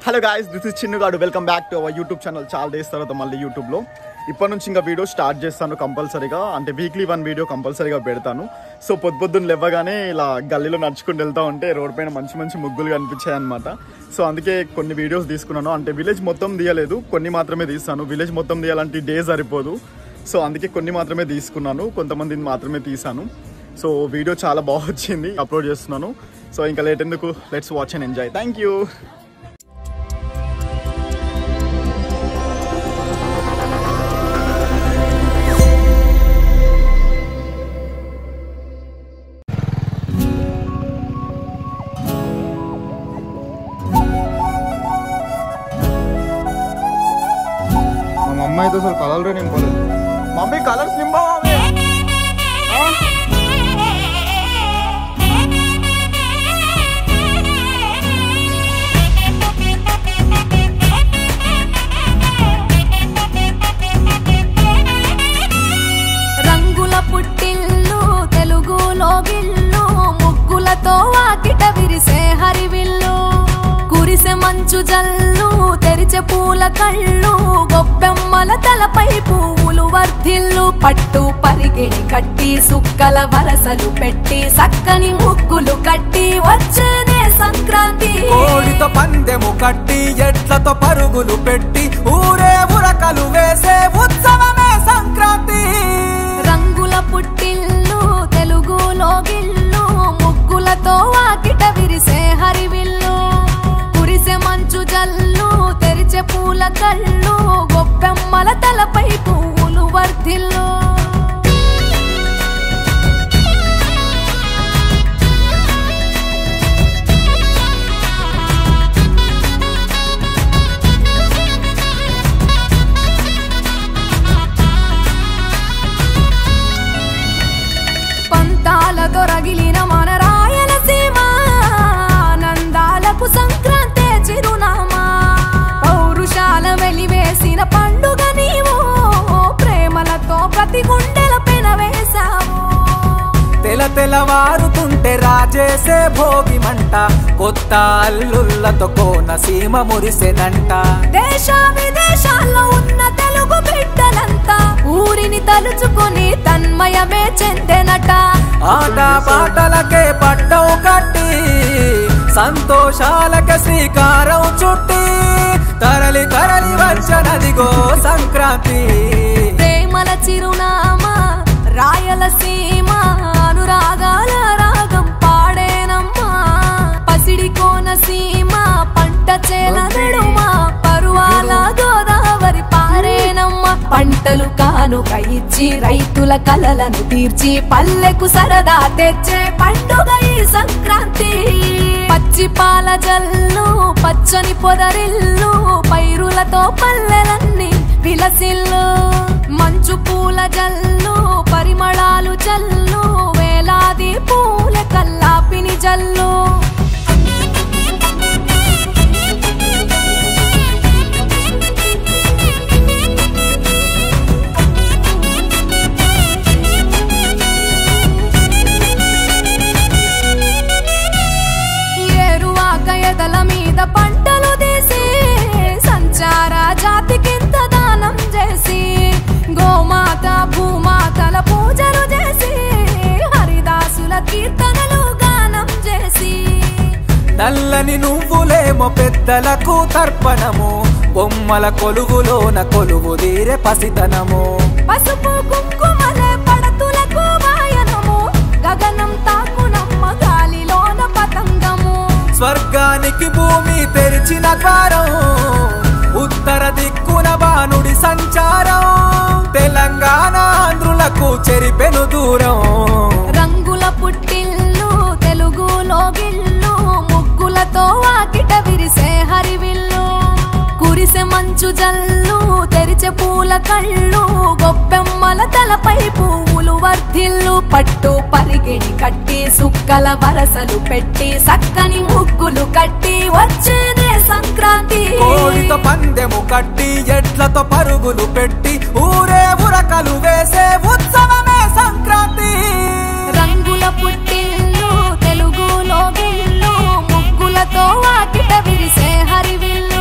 hello guys this is చిన్నుగాడు welcome back to our YouTube channel చాలా days తర్వాత మళ్ళీ యూట్యూబ్లో ఇప్పటి నుంచి ఇంకా వీడియో స్టార్ట్ చేస్తాను కంపల్సరీగా అంటే వీక్లీ వన్ వీడియో కంపల్సరీగా పెడతాను సో పొద్దు పొద్దున్న లేవగానే ఇలా గల్లీలో నడుచుకుంటూ వెళ్తా ఉంటే రోడ్ పైన మంచి మంచి ముగ్గులు కనిపించాయి అనమాట సో అందుకే కొన్ని వీడియోస్ తీసుకున్నాను అంటే విలేజ్ మొత్తం తీయలేదు కొన్ని మాత్రమే తీస్తాను విలేజ్ మొత్తం తీయాలంటే డే సరిపోదు సో అందుకే కొన్ని మాత్రమే తీసుకున్నాను కొంతమందిని మాత్రమే తీసాను సో వీడియో చాలా బాగా వచ్చింది అప్లోడ్ చేస్తున్నాను సో ఇంకా లేట్ ఎందుకు let's watch and enjoy thank you మా మమ్మీ అయితే అసలు కలర్ నింపలేదు మమ్మీ కలర్స్ నింపా రంగుల పుట్టిల్లు తెలుగులో గిల్లు ముగ్గులతో వాకిట విరిసే హరివిల్లు కురిసె మంచు జల్లు తెరిచే పూల కళ్ళు గొప్పెమ్మల తలపై పువ్వులు వర్ధిల్లు పట్టు పరిగిణి కట్టి సుక్కల వరసలు పెట్టి సక్కని ముగ్గులు కట్టి వచ్చేదే సంక్రాంతి కోడితో పందెము కట్టి ఎట్లతో పరుగులు పెట్టి ఊరే ఉరకలు వేసే ఉత్సవమే సంక్రాంతి రంగుల పుట్టిల్లు తెలుగులో గిల్లు ముగ్గులతో వాకిట విరిసే హరివిల్లు కురిసె మంచు జల్లు తెరిచే పూల కళ్ళు గొప్పెమ్మల తలపై పువ్వులు వర్ధిల్లు పంతాలతో రగిలిన మన రాయలసీమ ఆనందాలకు సంక్రాంతే చిరునామా పౌరుషాల వెలివేసిన పండుగ నీవు ప్రేమలతో ప్రతి గుండెల పెనవేశావు తెల తెలవారుతుంటే రాజేసే భోగి మంట కొత్త అల్లుళ్ళతో కోన సీమ మురిసెనంట దేశ విదేశాల్లో ఉన్న తెలుగు బిడ్డలంతా ఊరిని తలుచుకుని తన్మయమే చెందెనట ఆట పాటలకే పట్టం కట్టి సంతోషాలకే శ్రీకారం చుట్టి తరలి తరలి వచ్చనదిగో సంక్రాంతి ప్రేమల చిరునామా రాయలసీమ అనురాగాల రాగం పాడేనమ్మా పసిడి కోనసీమ పంట చేల నడుమ పరువాల గోదావరి పారేనమ్మా పంటలు కానుక ఇచ్చి రైతుల కలలను తీర్చి పల్లెకు సరదా తెచ్చే పండుగ ఈ సంక్రాంతి పచ్చి పాల జల్లు పచ్చని పొదరిల్లు పైరులతో పల్లెలన్నీ విలసిల్లు మంచు పూల జల్లు పరిమళాలు జల్లు వేలాది పూల కల్లాపిని జల్లు ఏరువాక ఎదల మీద పంటలు తీసి సంచార జాతికింత దానం చేసి గోమాత భూమాతల పూజలు చేసి హరిదాసుల కీర్తనలు గానం చేసి నల్లని నువ్వులేమో పెద్దలకు తర్పణము బొమ్మల కొలువులోన కొలువు తీరే పసితనము పసుపు కుంకుమలే పడతులకు వాయనము గగనం తాకునమ్మ గాలిలోన పతంగము స్వర్గానికి భూమి తెరిచిన ద్వారం ఉత్తర దిక్కున బాణుడి సంచారం తెలంగాణ ఆంధ్రులకు చెరిపెను దూరం రంగుల పుట్టిల్లు తెలుగులో గిల్లు ముగ్గులతో వాకిట విరిసే హరివిల్లు కురిసె మంచు జల్లు తెరిచే పూల కళ్ళు గొప్పెమ్మల తలపై పువ్వులు వర్ధిల్లు పట్టు పరిగిణి కట్టి సుక్కల వరసలు పెట్టి సక్కని ముగ్గులు కట్టి వచ్చేదే సంక్రాంతి కోడితో పందెము కట్టి ఎట్లతో పరుగులు పెట్టి ఊరే ఉరకలు వేసే ఉత్సవమే సంక్రాంతి రంగుల పుట్టిల్లు తెలుగులో గిల్లు ముగ్గులతో వాకిట విరిసే హరివిల్లు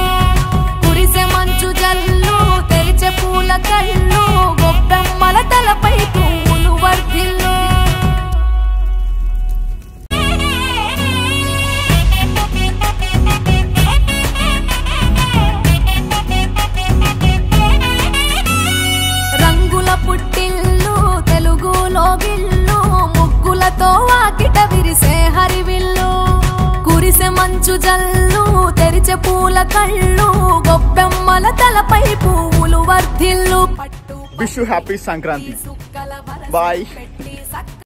హరివిల్లు కురిసె మంచు జల్లు తెరిచే పూల కళ్ళు గొబ్బెమ్మల తలపై పువ్వులు వర్ధిల్లు పట్టు విష్ యూ హ్యాపీ సంక్రాంతి సుక్కల వరస బాయ్ పెట్టి సక్క